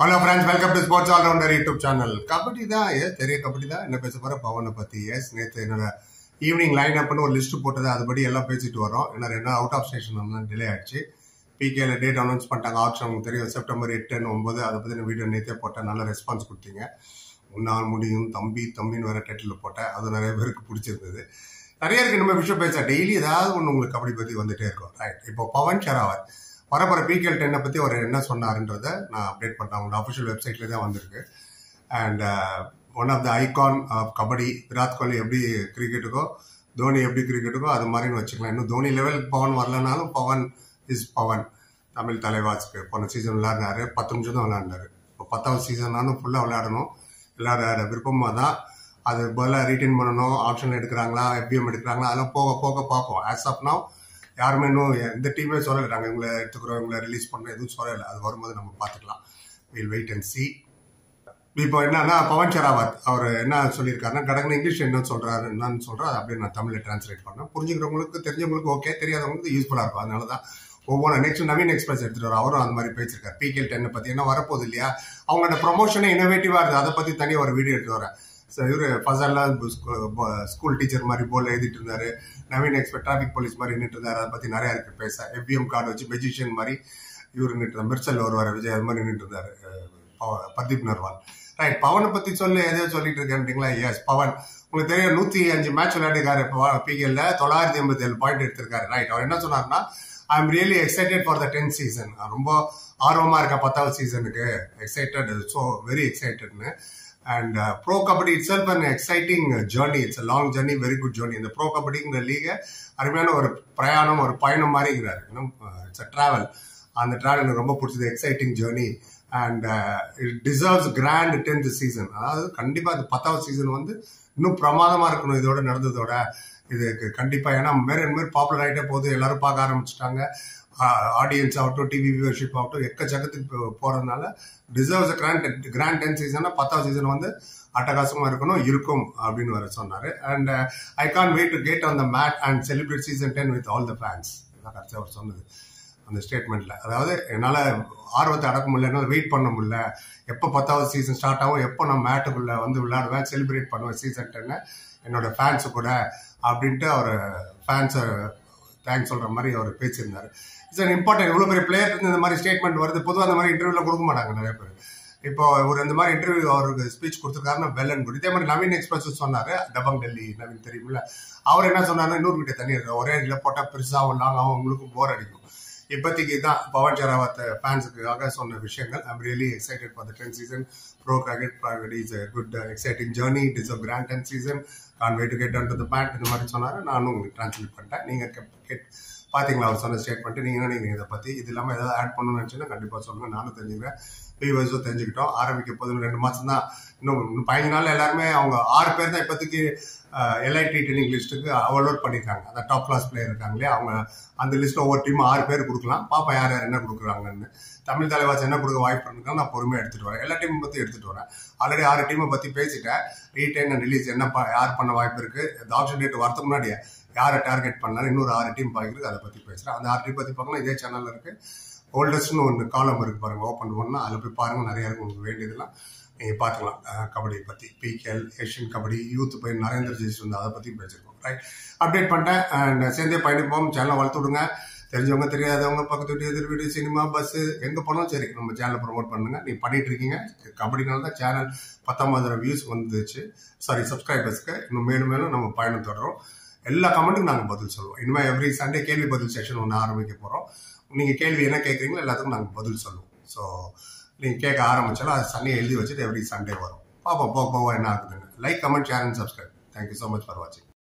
hello friends welcome to sports all rounder YouTube channel kabaddi தான் எஸ் தெரிய கபடி தான் என்ன பேச போற பவனை பத்தி எஸ் நேற்று என்னோட ஈவினிங் லைன் அப்னு ஒரு லிஸ்ட் போட்டது அதுபடி எல்லாம் பேசிட்டு வரோம் ஏன்னா ரெண்டு அவுட் ஆஃப் ஸ்டேஷன் டிலே ஆயிடுச்சு பிகேல டேட் அனௌன்ஸ் பண்ணிட்டாங்க ஆப்ஷன் உங்களுக்கு தெரியும் செப்டம்பர் எட்டு ஒன்பது அதை பற்றி வீடியோ நேற்றே போட்டேன் நல்ல ரெஸ்பான்ஸ் கொடுத்தீங்க உன்னால் முடியும் தம்பி தம்பின்னு வேற டைட்டில் போட்டேன் அது நிறைய பேருக்கு பிடிச்சிருந்தது நிறைய இருக்கு நம்ம விஷயம் பேச டெய்லி ஏதாவது ஒன்று உங்களுக்கு கபடி பற்றி வந்துட்டே இருக்கும் ரைட் இப்போ பவன் ஷெராவத் வரப்போற பிகேல் டென்னை பற்றி அவர் என்ன சொன்னாருன்றதை நான் அப்டேட் பண்ணேன் அவங்களோட அஃபிஷியல் வெப்சைட்ல தான் வந்திருக்கு and one of the icon of kabaddi Virat Kohli எப்படி கிரிக்கெட்டுக்கோ தோனி எப்படி கிரிக்கெட்டுக்கோ அது மாதிரின்னு வச்சுக்கலாம் இன்னும் தோனி லெவலுக்கு பவன் வரலனாலும் பவன் இஸ் பவன் தமிழ் தலைவாஸ்க்கு போன சீசன் விளையாடினாரு பத்து நிமிஷம் தான் விளையாடினாரு இப்போ பத்தாவது சீசன்னாலும் ஃபுல்லாக விளையாடணும் விளையாட விருப்பமாக தான் அது பதிலாக ரீட்டைன் பண்ணணும் ஆப்ஷன் எடுக்கிறாங்களா எஃபிஎம் எடுக்கிறாங்களா அதெல்லாம் போக போக பார்ப்போம் ஆஸ் ஆஃப் நவ் யாருமே இன்னும் எந்த டீமே சொல்லலை நாங்கள் இவங்களை எடுத்துக்கிறோம் இவங்களை ரிலீஸ் பண்ணோம் எதுவும் சொல்லலை அது வரும்போது நம்ம பார்த்துக்கலாம் வில் வெயிட் அண்ட் சி இப்போ என்னன்னா பவன் ஷெராவத் அவர் என்ன சொல்லியிருக்காருன்னா கடகன இங்கிலீஷ் என்ன சொல்றாரு என்னன்னு சொல்றாரு அப்படியே நான் தமிழில் டிரான்ஸ்லேட் பண்ணேன் புரிஞ்சுக்கிறவங்களுக்கு தெரிஞ்சவங்களுக்கு ஓகே தெரியாதவங்களுக்கு யூஸ்ஃபுல்லாக இருக்கும் அதனால தான் ஒவ்வொரு நெக்ஸ்ட் நவீன் எக்ஸ்பிரஸ் எடுத்துட்டு வர அவரும் அந்த மாதிரி பேசியிருக்காரு பிகேல் டென்னை பற்றி என்ன வரப்போகுது இல்லையா அவங்களோட ப்ரொமோஷனே இன்னோவேட்டிவாக இருக்குது அதை பற்றி தனியாக ஒரு வீடியோ எடுத்து வரேன் இவரு ஃபசல்லாம் ஸ்கூல் டீச்சர் மாதிரி போல எழுதிட்டு இருந்தாரு நவீன் எக்ஸ்பர்ட் டிராபிக் போலீஸ் மாதிரி நின்று இருந்தாரு அதை பத்தி நிறைய இருக்கு பேச எஃபிஎம் கார்டு வச்சு மெஜிஷியன் மாதிரி இவர் நின்று மிர்சல் வருவார் விஜய் அது மாதிரி நின்று இருந்தாரு பர்தீப் நர்வால் ரைட் பவனை பத்தி சொல்ல எதையோ சொல்லிட்டு இருக்கேன்றீங்களா எஸ் பவன் உங்களுக்கு தெரியும் நூத்தி அஞ்சு மேட்ச் விளையாடிருக்காரு பிகேல தொள்ளாயிரத்தி எண்பத்தி ஏழு பாயிண்ட் எடுத்திருக்காரு ரைட் அவர் என்ன சொன்னார்னா I am really excited for the tenth season ரொம்ப ஆர்வமா இருக்க பத்தாவது சீசனுக்கு எக்ஸைட்டட் ஸோ வெரி எக்ஸைட்டட்னு and pro kabaddi it's self an exciting journey it's long journey very good journey இந்த ப்ரோ கபடிங்கிற லீக அருமையான ஒரு பிரயாணம் ஒரு பயணம் மாதிரிங்கிறாரு இட்ஸ் அ ட்ராவல் அந்த ட்ராவல் எனக்கு ரொம்ப பிடிச்சது exciting journey and it deserves grand tenth season அதாவது கண்டிப்பாக அது பத்தாவது சீசன் வந்து இன்னும் பிரமாதமாக இருக்கணும் இதோட நடந்ததோட இதுக்கு கண்டிப்பாக ஏன்னா மேர் அண்ட் மேர் பாப்புலர் ஆகிட்டே போகுது எல்லாரும் பார்க்க ஆரம்பிச்சிட்டாங்க ஆடியன்ஸ் ஆகட்டும் டிவி வியூவர்ஷிப் ஆகட்டும் எக்கச்சக்கத்துக்கு போகிறதுனால டிசர்வ்ஸ் கிராண்ட் கிராண்ட் டென் சீசனாக பத்தாவது சீசன் வந்து அட்டகாசமாக இருக்கணும் இருக்கும் அப்படின்னு வர சொன்னார் and I can't wait to get on the mat and celebrate season ten with all the fans இதான் கடைசியாக அவர் சொன்னது அந்த ஸ்டேட்மெண்ட்டில் அதாவது என்னால் ஆர்வத்தை அடக்க முடியல என்னால் வெயிட் பண்ண முடியல எப்போ பத்தாவது சீசன் ஸ்டார்ட் ஆகும் எப்போ நான் மேட்டுக்குள்ளே வந்து விளையாடுவேன் செலிப்ரேட் பண்ணுவேன் சீசன் டென்னு என்னோட ஃபேன்ஸு கூட அப்படின்ட்டு அவர் ஃபேன்ஸை தேங்க்ஸ் சொல்கிற மாதிரி அவர் பேசியிருந்தார் இட்ஸ் அன் இம்பார்ட்டன்ட் இவ்வளோ பெரிய பிளேயர் இந்த மாதிரி ஸ்டேட்மெண்ட் வருது பொதுவாக அந்த மாதிரி இன்டர்வியூவில் கொடுக்க மாட்டாங்க நிறைய பேர் இப்போ ஒரு இந்த மாதிரி இன்டர்வியூ அவருக்கு ஸ்பீச் கொடுத்துருக்காருன்னா வெல் அண்ட் குட் இதே மாதிரி நவீன் எக்ஸ்பிரஸ் சொன்னாரு டபங் டெல்லி நவீன் தெரியுமில்ல அவர் என்ன சொன்னாருன்னா இன்னொரு கிட்ட தண்ணி இருக்கு ஒரே இதில் போட்டால் பெருசாகவும் லாங்காகவும் உங்களுக்கும் போர் அடிக்கும் இப்போதைக்கு தான் பவன் ஷெராவத் ஃபேன்ஸுக்காக சொன்ன விஷயங்கள் I'm really excited for the ten season pro cricket ப்ராகட் is good exciting journey it is a grand ten season can't wait to get on to the bat இந்த மாதிரி சொன்னார் நானும் உங்களுக்கு டிரான்ஸ்லேட் பண்ணிட்டேன் நீங்கள் கேட் பார்த்தீங்களா அவர் சொன்ன ஸ்டேட்மெண்ட் நீங்கள் என்ன நீங்கள் இதை பற்றி இது இல்லாமல் ஏதாவது ஆட் பண்ணணும்னு நினச்சிங்கன்னா கண்டிப்பாக சொல்லுங்கள் நானும் தெரிஞ்சுக்கிறேன் வியூவர்ஸும் தெரிஞ்சுக்கிட்டோம் ஆரம்பிக்க போது ரெண்டு மாதம் தான் இன்னும் பதினஞ்சு நாள் எல்லாருமே அவங்க ஆறு பேர் தான் இப்போதைக்கு எல்ஐடி ட்ரெயினிங் லிஸ்ட்டுக்கு அவாலோட் பண்ணியிருக்காங்க அந்த டாப் கிளாஸ் பிளேயர் இருக்காங்களே அவங்க அந்த லிஸ்ட்டில் ஒவ்வொரு டீமும் ஆறு பேர் கொடுக்கலாம் பாப்பா யார் யார் என்ன கொடுக்குறாங்கன்னு தமிழ் தலைவாசி என்ன கொடுக்க வாய்ப்பு இருக்குன்னு நான் பொறுமையாக எடுத்துகிட்டு வரேன் எல்லா டீமும் பற்றி எடுத்துகிட்டு வரேன் ஆல்ரெடி ஆறு டீமை பற்றி பேசிட்டேன் ரீடைன் அண்ட் ரிலீஸ் என்ன யார் பண்ண வாய்ப்பு இருக்குது இந்த ஆப்ஷன் டேட் வரதுக்கு முன்னாடியே யாரை டார்கெட் பண்ணாலும் இன்னொரு ஆறு டீம் பார்க்குறது அதை பற்றி பேசுகிறேன் அந்த ஆறு டீம் பற்றி பார்க்கலாம் இதே சேனலில் இருக்குது ஓல்டஸ்ட்னு ஒன்று காலம் இருக்குது பாருங்கள் ஓப்பன் பண்ணால் அதில் போய் பாருங்கள் நிறையா இருக்கும் உங்களுக்கு வேண்டியதெல்லாம் நீங்கள் பார்த்துக்கலாம் கபடியை பற்றி பிகேஎல் ஏஷியன் கபடி யூத் போய் நரேந்திர ஜெயிச்சு வந்து அதை பற்றி பேசியிருக்கோம் ரைட் அப்டேட் பண்ணிட்டேன் அண்ட் சேர்ந்தே பயணிப்போம் சேனலை வளர்த்து விடுங்க தெரிஞ்சவங்க தெரியாதவங்க பக்கத்து வீட்டு எதிர் வீடு சினிமா பஸ்ஸு எங்கே போனாலும் சரி நம்ம சேனலை ப்ரொமோட் பண்ணுங்க நீ பண்ணிட்டு இருக்கீங்க கபடினால தான் சேனல் பத்தொன்பதாயிரம் வியூஸ் வந்துச்சு சாரி சப்ஸ்கிரைபர்ஸ்க்கு இன்னும் மேலும் மேலும் நம்ம பயணம் தொடரும் எல்லா கமெண்ட்டுக்கும் நாங்கள் பதில் சொல்லுவோம் இனிமேல் எவ்ரி சண்டே கேள்வி பதில் செஷன் ஒன்று ஆரம்பிக்க போகிறோம் நீங்கள் கேள்வி என்ன கேட்குறீங்களோ எல்லாத்துக்கும் நாங்கள் பதில் சொல்லுவோம் ஸோ நீங்கள் கேட்க ஆரம்பிச்சாலும் அது சண்டே எழுதி வச்சுட்டு எவ்ரி சண்டே வரும் பார்ப்போம் போக போக என்ன ஆகுதுன்னு like comment share and subscribe thank you so much for வாட்சிங்